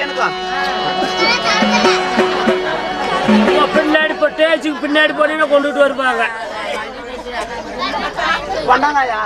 எனக்கும் இவங்க பின்னாடி இப்போ டேச்சுக்கு பின்னாடி போனீங்கன்னா கொண்டுட்டு வருவாங்க கொண்டாங்கய்யா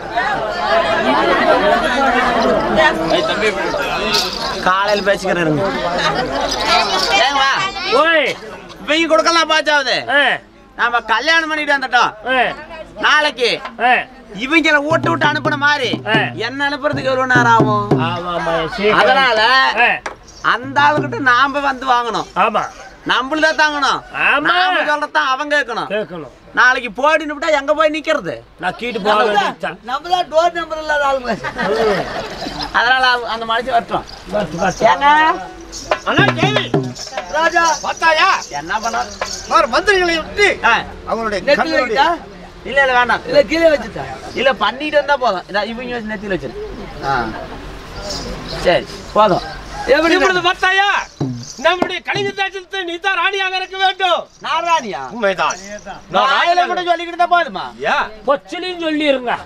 காலையில் பேசிக்கிறேன் ஏங்கம்மா ஓய் இவங்க கொடுக்கலாம் பாச்சாவது ஆ நாம கல்யாணம் பண்ணிட்டு வந்துட்டோம் ஆ நாளைக்கு ஆ இவங்கள ஊட்ட விட்டு அனுப்புன மாதிரி ஆ. என்ன அனுப்புறதுக்கு எவ்வளவு நேரம் ஆகும் ஆமா ஆமா சீக்கிரம். அதனால ஆ, அந்த ஆளுகிட்ட நாம வந்து வாங்கணும் ஆமா நம்மளதான் தாங்கணும் ஆமா. நாம சொல்றதான் அவன் கேட்கணும் கேட்கணும் நாளைக்கு போடின்னு விட்டா எங்க போய் நிக்கிறது நான் கீட்டு போக வேண்டியதுதான் நம்ம தான் டோர் நம்பர் இல்லாத ஆளுங்க அதனால அவ- அந்த மனுஷன் வரட்டும் பஸ், பஸ். ஏங்க அண்ணா கேள்வி ராஜா பார்த்தாயா என்ன பண்ண அவர் மந்திரிகளை விட்டு ஆ, அவருடைய நெத்தில கண்களுடைய வைக்கிட்டா இல்ல இல்ல வேண்டாம் இல்ல கீழே வச்சுட்டா இல்ல பண்ணிட்டு வந்தா போதும் இதா இவங்க வச்சு நெத்தியில வச்சிரு ஆ. சரி போதும் எப்படி இப்பொழுது பார்த்தாயா நம்முடைய கலிங்க தேசத்தை நீ தான் ராணியாக இருக்க வேண்டும் நாராணியா உண்மைதான் நான் ஆயில கூட சொல்லிக்கிட்டு தான் போதுமா யா பொச்சிலையும் சொல்லிருங்க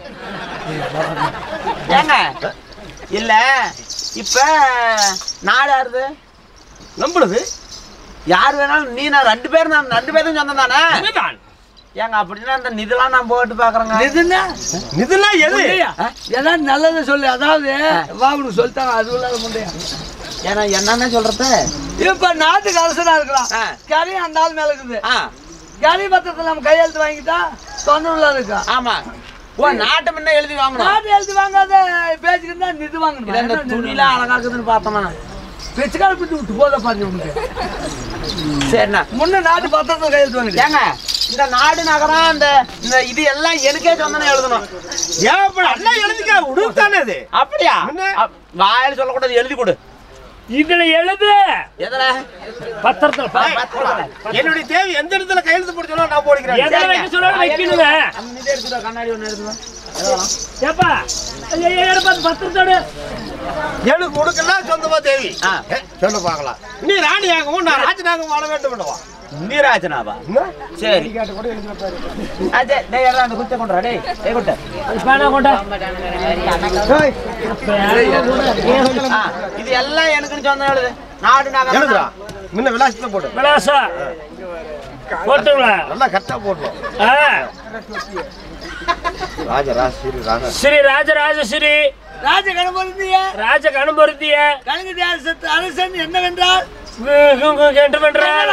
ஏங்க இல்ல இப்ப நாடு யாருது நம்மளுது யார் வேணாலும் நீ நான் ரெண்டு பேரும் நான் ரெண்டு பேரும் சொந்தம் தானே உண்மைதான் ஏங்க அப்படின்னா அந்த நிதெல்லாம் நான் போட்டு பாக்குறேங்க இதுன்னா இதெல்லாம் எது முண்டையா? ஏதாவது நல்லதை சொல்லு அதாவது வாங்கணும் சொல்லிட்டாங்க அது இல்லாத முண்டையா ஏன்னா என்னன்னு சொல்றது இப்ப நாட்டுக்கு அரசனா இருக்கலாம் ஆ. கறி அந்த ஆள் மேல இருக்குது ஆ கறி பத்திரத்தை நம்ம கையெழுத்து வாங்கிட்டா தொண்ணூறுல இருக்கா ஆமா ஓ நாட்டு முன்ன எழுதி வாங்கணும் நாட்டு எழுத்து வாங்காத பேச்சுக்கிட்டு தான் நிது இல்ல இந்த வாங்கணும் துணியில அழகா இருக்குதுன்னு பார்த்தோமா பிச்சுக்கார பிடிச்சி விட்டு போத பாருங்க உனக்கு சரிண்ணா முன்ன நாட்டு பத்திரத்தை கையெழுத்து வாங்கிட்டு ஏங்க இந்த நாடு நகரம் இந்த இந்த இது எல்லாம் எனக்கே சொந்தம் எழுதணும் ஏன் அப்படி அண்ணா எழுதிக்க உடுத்தானே அது அப்படியா முன்ன? அப்- வாயில சொல்லக்கூடாது எழுதி கொடு இதுல எழுது எதுல பத்திரத்துல பா- ஏய், பத்திரத்துல. என்னுடைய தேவை எந்த இடத்துல கையெழுத்து போட்டு சொன்னா நான் போடுகிறேன் எதுல வைக்க சொன்னாலும் வைக்கணுங்க அந்த இது எடுத்துட்டு வா, கண்ணாடி ஒண்ணு எடுத்துட்டு வா. எழுதலாம். ஏப்பா ஐயா, ஐயா, எடுப்பா, அந்த பத்திரத்தோடு எனக்கு உனக்கெல்லாம் சொந்தமா தேவி ஆ. ஏ, சொல்லு பார்க்கலாம் நீ ராணியாகவும் நான் ராஜனாகவும் வாழ வேண்டும் அல்லவா நீராஜனாவா சரி ஆ, சரி, டேய், எல்லாம் அந்த குச்சை கொண்டுறா, டேய். டேய், குட்டை. பேனா கொண்டா ஆ, இது எல்லாம் எனக்குன்னு சொந்தம் எழுது நாடு நகரம் எழுதுறா முன்ன விலாசத்தை போடு விலாசா போட்டுங்களா நல்லா கரெக்டா போடணும் ஆ ராஜரா ஸ்ரீ ராஜா ஸ்ரீ ராஜராஜ ஸ்ரீ ராஜ கணபதிய ராஜ கணபருத்திய கலிங்க தேசத்து அரசன் என்னவென்றால் கேட்டுமென்றால்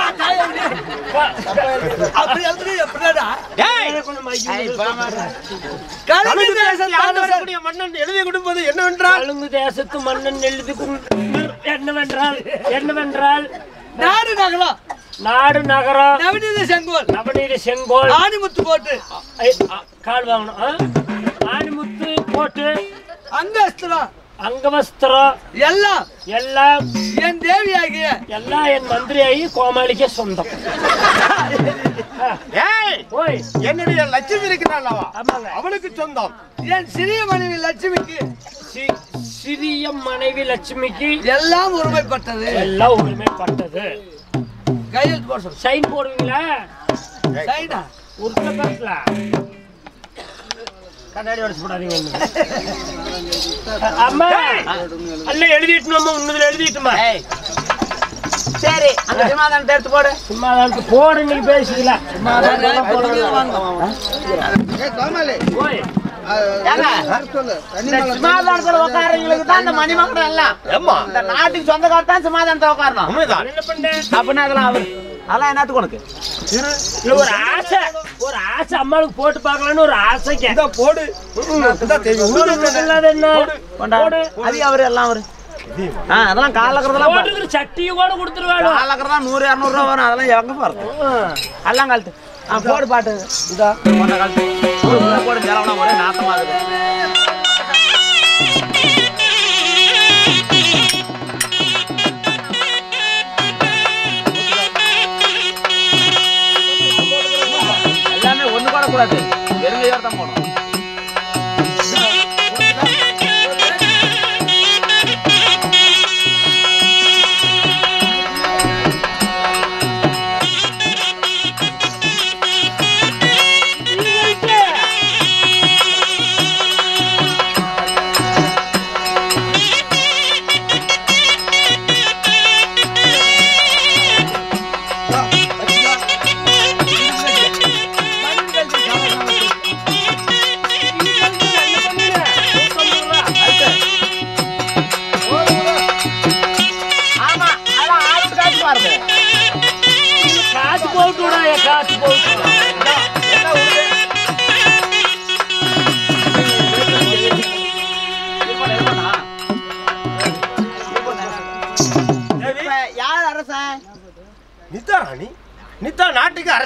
அப்படி எழுதுறது எப்படிடா ஐய், பாமா. கலிங்க தேசத்து அரசன் வரக்கூடிய மன்னன் எழுதி கொடுப்பது என்னவென்றால் கலுங்கு தேசத்து மன்னன் எழுதி கொண்டு என்னவென்றால் என்னவென்றால் நாடு நகரம் நாடு நகரம் நவநீத செங்கோல் நவநீத செங்கோல் ஆணிமுத்து போட்டு ஐ, அ, கால் வாங்கணும் ஆ? ஆணிமுத்து போட்டு அங்கஸ்திரம் அங்கவஸ்திரம் எல்லாம் எல்லாம் என் தேவியாகிய எல்லாம் என் மந்திரியாகி கோமாளிக்கே சொந்தம் ஆ, ஏய் ஓய் என்னுடைய லட்சுமி இருக்கிறாள் ஆமாங்க. அவளுக்கு சொந்தம் என் சிறிய மனைவி லட்சுமிக்கு சி- சிறிய மனைவி லட்சுமிக்கு எல்லாம் உரிமைப்பட்டது எல்லாம் உரிமைப்பட்டது கையெழுத்து போட சொல்லு. சைன் போடுவீங்களா சரிடா உருட்ட கட்டல கண்ணாடி உடச்சு போடாதீங்க அம்மா அல்ல எழுதிட்டுமா உன்னதுல எழுதிட்டுமா ஏய். சரி அந்த விமானத்தை எடுத்து போடு சும்மா தான் போடு நீ பேசிக்கலாம் ஓய் ஏங்க, இந்த சிமாதானத்துல உட்காரவங்களுக்கு தான் இந்த மணிமகுடம் எல்லாம் ஏம்மா இந்த நாட்டுக்கு சொந்தக்காரர் தான் சிமாதானத்தை உட்காரணும் உண்மைதான் என்ன பண்ண அப்படின்னா அதெல்லாம் அவரு அதெல்லாம் என்னத்துக்கு உனக்கு இல்ல ஒரு ஆசை ஒரு ஆசை அம்மாளுக்கு போட்டு பார்க்கலான்னு ஒரு ஆசைக்கு இதோ போடு இதோ தேவி உனக்கு இல்லாத என்ன கொண்டா. போடு அது அவரு எல்லாம் அவரு ஆ அதெல்லாம் காலக்கிறதெல்லாம் போட்டுக்கிற சட்டியும் கூட கொடுத்துருவாங்க காலக்கிறதா நூறு இரநூறுவா வரும் அதெல்லாம் எங்க போறது எல்லாம் கழுத்து ஆ போடு பாட்டு இதா கொண்ட கழுத்து போடு, உள்ள போடு செலவனா ஒரே நாத்தமா இருக்கு எல்லாமே ஒண்ணு கூட கூடாது வெறுங்கையோட தான் போகணும்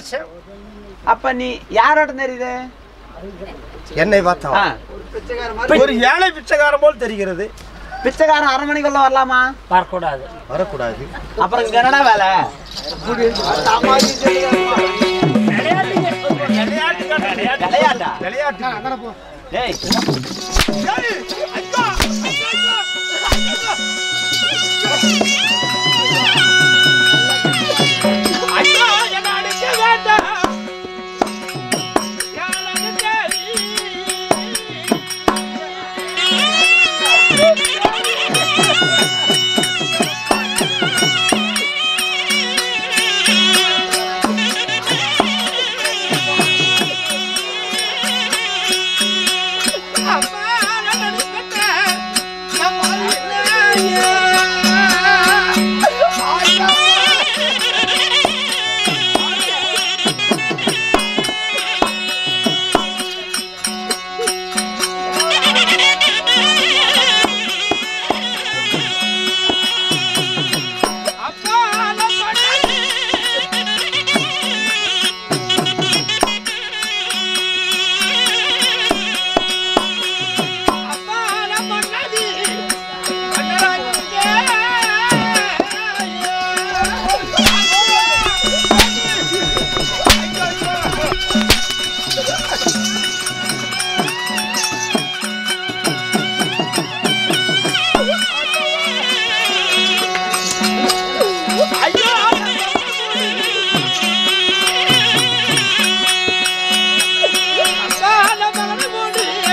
ஆசை அப்ப நீ யாரோட தெரியுது என்னை பார்த்தா ஆ, ஒரு ஏழை பிச்சைக்காரன் போல் தெரிகிறது பிச்சைக்காரன் அரை மணிக்குள்ள வரலாமா வரக்கூடாது வரக்கூடாது அப்புறம் இங்க என்னடா வேலை விளையாட்டா விளையாட்டு டேய் ஐயோ என்ன அடிக்க வேண்டாம் எனக்கு தேவி. அம்மா நான் அடிக்கட்டேன். நம்ம இல்லையே. அப்பா நான் சொன்னேன். அப்பா நான் சொன்னது. ஐயோ அப்பா நான் மகனை போடியா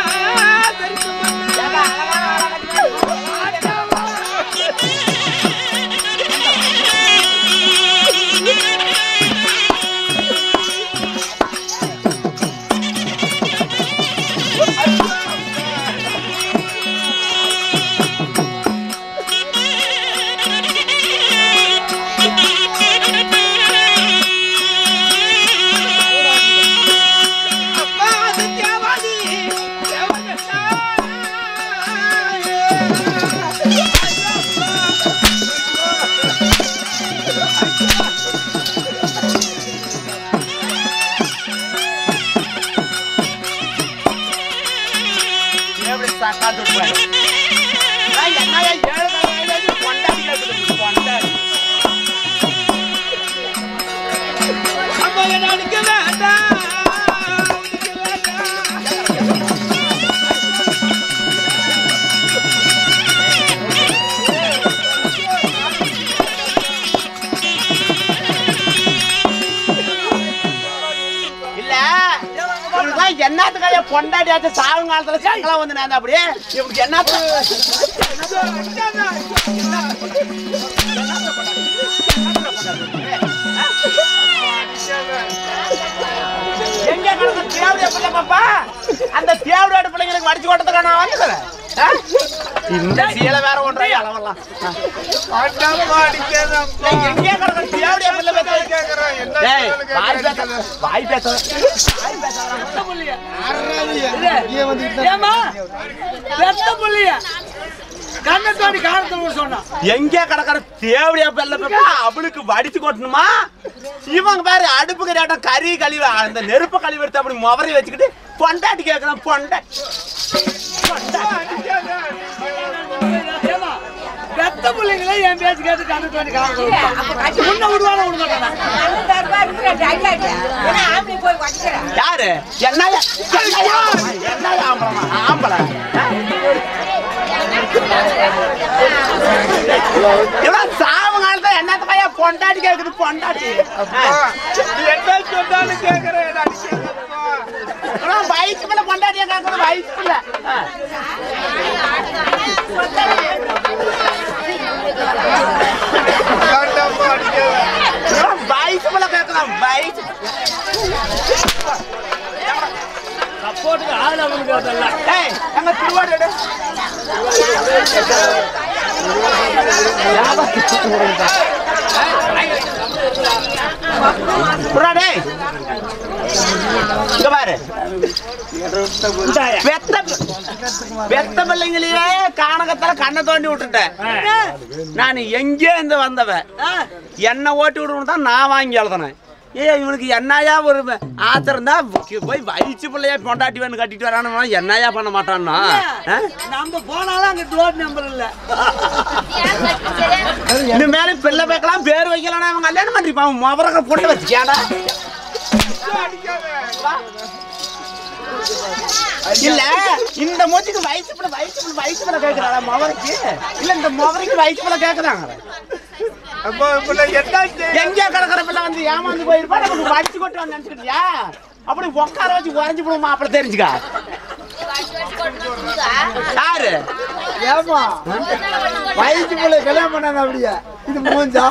அப்பா அது தேவாதி எப்படி சாக்காத்து போய் என்னையா ஏழு காலையில கொண்டாடி கேக்குது கொண்டாடி அம்மா என்ன அடிக்க வேண்டாம் அடிக்க வேண்டாம். இல்ல இவனுக்குலாம் என்னத்துக்காக பொண்டாட்டியாச்சு சாவு காலத்துல சங்கலாம் வந்து நான் அப்படியே இவனுக்கு என்னத்து எங்க கிடந்த தேவடியா பிள்ளை பாப்பா அந்த தேவடியோட பிள்ளைங்களுக்கு வடிச்சு கொட்டதுக்கான நான் வந்துக்கிறேன் ஆ? இந்த சீலை வேற ஒன்றா அளவெல்லாம் டேய், எங்கே கிடந்த தேவடியா பிள்ளை பேச டேய் வாய் பேசாத வாய் பேசாத ஏமா பெத்த புள்ளிய கண்ணத்தோடி காலத்துல சொன்னான் எங்க கிடக்கிற தேவடியா பெல்ல பேப்பா அவளுக்கு வடிச்சு கொட்டணுமா இவங்க பாரு அடுப்பு கறியாட்டம் கறி கழிவு அந்த நெருப்பு கழிவு எடுத்து அப்படி முவரி வச்சுக்கிட்டு பொண்டாட்டி கேட்கலாம் பொண்டாட்டி ஏமா பெத்த புள்ளைங்களே என் பேச்சு கேட்டு கண்ணத்தோடி காலத்துல முன்ன விடுவாங்க விட மாட்டானா யாரு என்னையா என்னையா என்னையா ஆம்பளமா ஆம்பளை இவன் சாவு காலத்துல என்னத்துக்கையா பொண்டாட்டி கேக்குது பொண்டாட்டி என்ன சொன்னாலும் கேக்குறேன் என்ன அடிக்காதப்பா. இவன் வயசுக்குள்ள பொண்டாட்டியா கேக்குது வயசுக்குள்ள ஆ. வேண்டாம்ப்பா, அடிக்காத. இவன் வயசுக்குள்ள கேக்குதான் வயசு சப்போர்ட்டுக்கு ஆள் அவனுக்கு அதெல்லாம் ஏய் எங்க திருவாடு எடு. புறா டேய். இங்க பாரு பெத்த பெத்த பிள்ளைங்களையே காணகத்துல கண்ணை தோண்டி விட்டுட்டேன் நான் எங்கே இருந்து வந்தவன் என்ன ஓட்டி விடணும் தான் நான் வாங்கி எழுதினேன் ஏ இவனுக்கு என்னையா ஒரு ஆத்திரம் தான் போய் வயிற்று பிள்ளையா பொண்டாட்டி வேணும் கட்டிட்டு வரானு என்னையா பண்ண மாட்டான்னா ஆ? நம்ம போனாலும் அங்க டோர் நம்பர் இல்ல இந்த மேல பிள்ளை வைக்கலாம் பேர் வைக்கலாம் அவன் கல்யாணம் பண்ணிருப்பான் அவன் முவரக பொண்ணு வச்சுக்கியாடா இல்ல இந்த மூச்சுக்கு வயசு பிள்ளை வயசு பிள்ளை வயசு பிள்ளை கேக்குறாடா முவரைக்கு இல்ல இந்த முவரைக்கு வயசு பிள்ளை கேக்குறாங்க அப்போ இப்ப நான் என்னாச்சு எங்க கிடக்குற பிள்ளை வந்து ஏமாந்து போயிருப்பா நமக்கு வடிச்சு கொட்டு வந்து நினைச்சுக்கிட்டியா அப்படி உட்கார வச்சு உறைஞ்சு போடுமா அப்படி தெரிஞ்சுக்கா யாரு ஏமா வயசு பிள்ளை கல்யாணம் பண்ணாங்க அப்படியே இது மூஞ்சா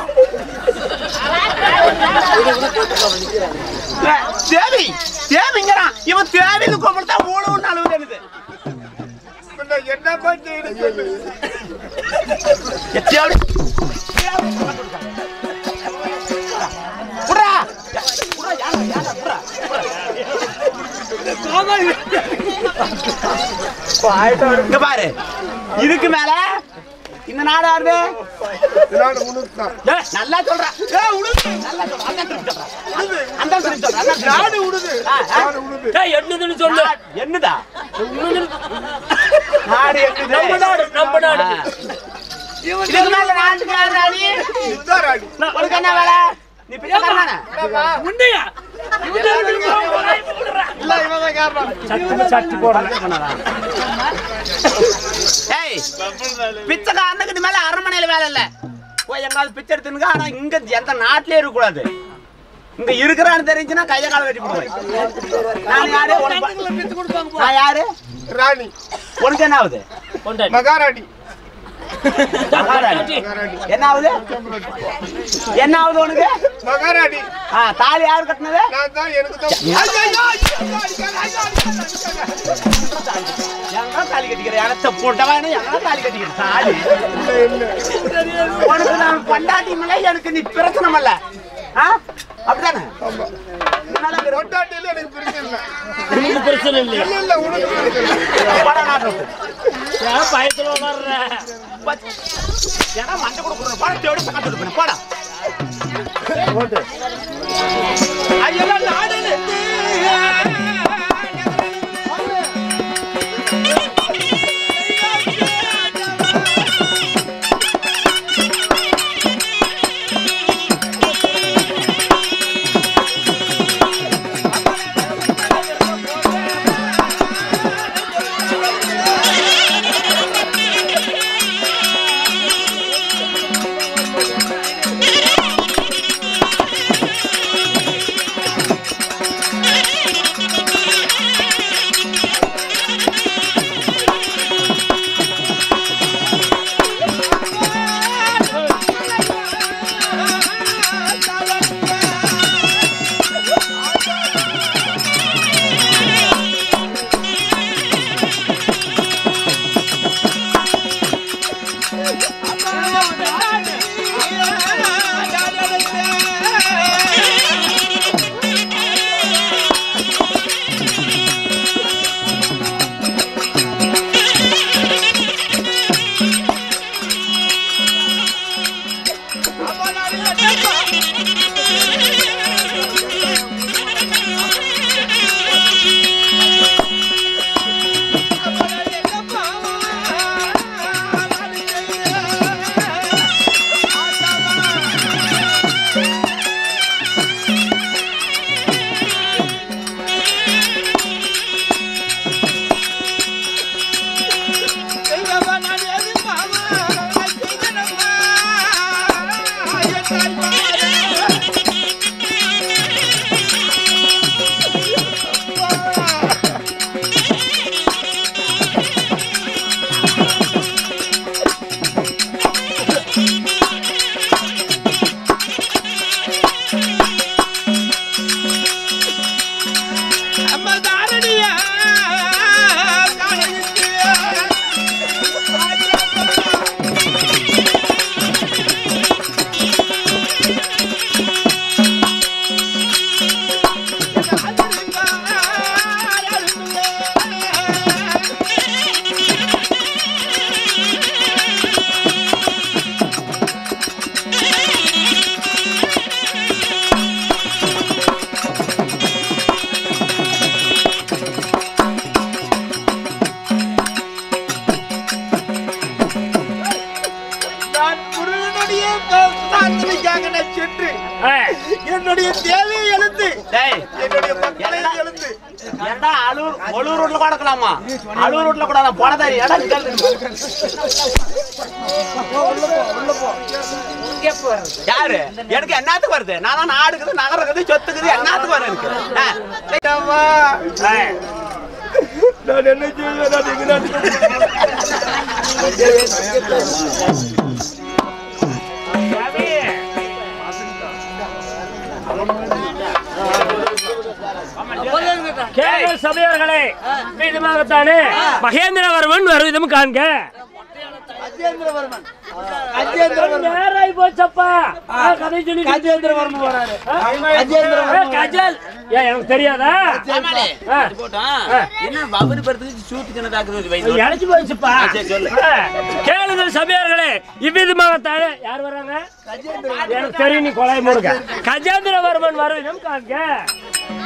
தேவி தேவிங்கிறான் இவன் தேவின்னு கூப்பிட்டா மூணு அளவு எனக்கு இப்ப நான் என்னப்பா செய்யணும் சொல்லு எத்தியாவது புடா புடா யாரா யாரா புடா இங்க பாரு இதுக்கு மேல இந்த நாடு யாருது நான் உனக்கு தான் ஏய், நல்லா சொல்றா ஏய், உடுது. நல்லா சொல்றா. அந்த திருப்பி சொல்றா. அந்த திருப்பி சொல்றா. அந்த திருப்பி சொல்றா. நாடு உடுது ஆ, ஆ. நாடு உடுது ஏய், என்னதுன்னு சொல்லு நா- என்னதா நாடு என்னது நம்ம நாடு நம்ம நாடு ஆ. இதுக்கு மேல நாட்டுக்கு யாரு ராணி? இதுதான் ராணி உனக்கு என்ன வேலை நீ பிச்சைக்காரனானே? உண்டையா இல்ல இவன் தான் காரணம் சட்டு சட்டு போடுறேன் ஏய் பிச்சைக்காரனுக்கு இது மேல அரண்மனையில வேலை இல்ல போய் எங்காவது பிச்சை எடுத்துனுங்க ஆனா இங்க எந்த நாட்டிலே இருக்க கூடாது இங்க இருக்கிறான்னு தெரிஞ்சுன்னா கைய கால வெட்டி போடுவேன் நான் யாரு உனக்கு பித்து கொடுப்பாங்க போ. நான் யாரு ராணி உனக்கு என்ன ஆகுது கொண்டாடி மகாராணி மகாராணி. என்ன ஆகுது என்ன ஆகுது உனக்கு மகாராணி ஆ தாலி யாரு கட்டினது நான் தான் எனக்கு தான் ஐயோ, ஐயோ, ஐயோ, அடிக்காத, ஐயோ, அடிக்காத, அடிக்காத. எங்க தாலி கட்டிக்கிற எனக்கு போட்டவா எங்க தாலி கட்டிக்கிற தாலி இல்ல, இல்ல. உனக்கு நான் பண்டாட்டி மேல எனக்கு நீ பிரச்சனை இல்ல ஆ அப்படிதானே இதனால அங்க ரொட்ட- பொண்டாட்டியில எனக்கு பிரச்சனை இல்லை. உனக்கு பிரச்சனை இல்லையா இல்ல, இல்ல, உனக்கு பிரச்சனை இல்லை. படம் நாட்டம் ஏன் பயத்துல வளர்ற ஏன்னா மண்டை கொடுக்குற படம் தேடி பக்கத்து இருப்பேன் போடா ஐயெல்லாம் நாடுன்னு என்னுடைய தேவையை எழுத்து டேய் என்னுடைய மக்களை எழுத்து ஏன்டா அலூர் ஒலூர் ரோட்ல கூட இருக்கலாமா அலூர் ரோட்ல கூட நான் போன தாரி ஏடா யாரு எனக்கு என்னத்துக்கு வருது நான் தான் நாடு இருக்குது நகரம் இருக்குது சொத்து இருக்குது என்னத்துக்கு வருது எனக்கு ஆ, டேய், அம்மா, ஏய், நான் என்ன செய்வேன் நான் இங்க தான் சாமி. கேளுங்கள் சபையோர்களே விதமாகத்தானே மகேந்திரவர்மன் வருவிதம் காண்க கஜேந்திரவர்மன் கஜேந்திரவர்மன் நேராய் போச்சப்பா ஆ, கதை சொல்லி கஜேந்திரவர்மன் வராரு ஏ, கஜேந்திரவர்மன் கஜல் ஏன் எனக்கு தெரியாதா ஆமாலே. ஆ. இது போட்டோம். என்ன பபுரி படுத்துக்கு சூத்துக்கு என்னதாக்குது வயசு இழைச்சு போச்சுப்பா ஆ, சரி, சொல்லு. ஆ, கேளுங்கள் சபையார்களே இவ்விதமாகத்தானே யார் வராங்க எனக்கு தெரியும் நீ கொலை முருக கஜேந்திரவர்மன் வருவிதம் காண்க